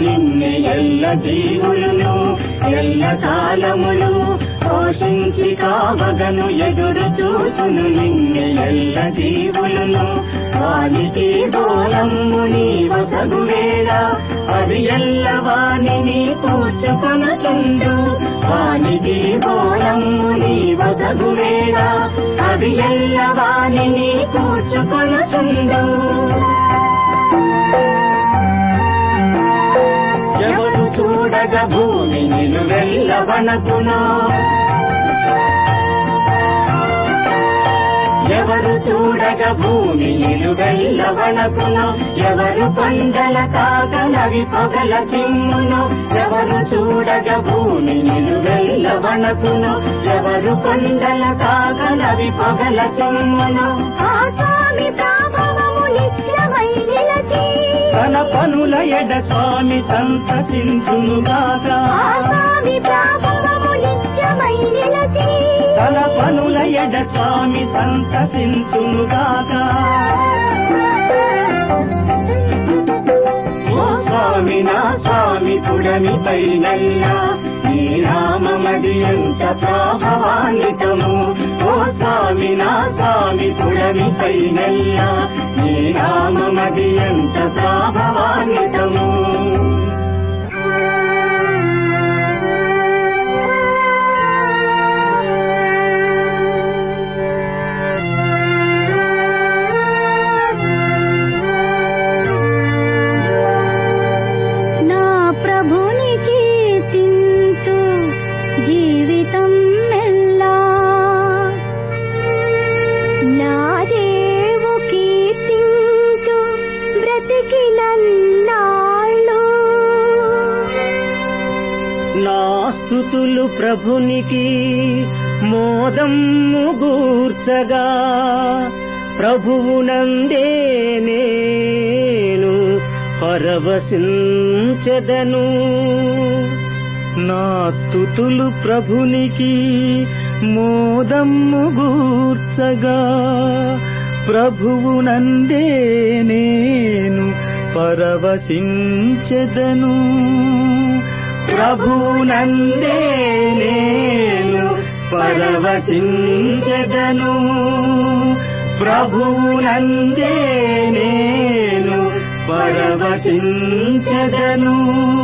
నిన్ను ఎల్ల జీవులను ఎల్ల కాలములు పోషించి కావగను ఎదురు చూచును నిన్ను ఎల్ల జీవులను వానికి బోలమ్ము నీ వసగు వేళ అవి ఎల్ల వాణిని కూర్చుకొనుచుండు వానికి బోలమ్ము నీ వసగు వేళ అవి ఎల్ల వాణిని కూర్చుకొనుచుండు ఎవరు చూడగ భూమి నిలువెల్ల వనకునో ఎవరు చూడగ భూమి నిలువెల్ల వనకునో ఎవరు కొండల కాగలవి పొగల చిమ్మును ఎవరు చూడగ భూమి నిలువెల్ల వనకునో ఎవరు కొండల కాగలవి పొగల చిమ్మును ఆ స్వామి ప్రాభవము నిత్యమై నిలచి తన పనుల ఎడ స్వామి సంతసించునుగాక ఆ స్వామి ప్రాభవము నిత్యమై నిలచి తన పనుల ఎడ స్వామి సంతసించునుగాక ఓ స్వామి నా స్వామి పుడమి పైనల్లా నీ నామమది ఎంత ప్రభావాన్వితము ఓ స్వామి నా స్వామి పుడమి పైనల్లా నీ నామమది ఎంత ప్రభావాన్వితము నా ప్రభుని కీర్తింతు జీవితం మెల్లా నా దేవు కీర్తింతు బ్రతికినన్నాళ్ళు నా స్థుతులు ప్రభునికి మోదమ్ము గూర్చగా ప్రభువునందే నేను పరవశించెదను నా స్థుతులు ప్రభునికి మోదమ్ము గూర్చగా ప్రభువునందే నేను పరవశించెదను ప్రభునందే నేను పరవశించెదను ప్రభునందే నేను పరవశించెదను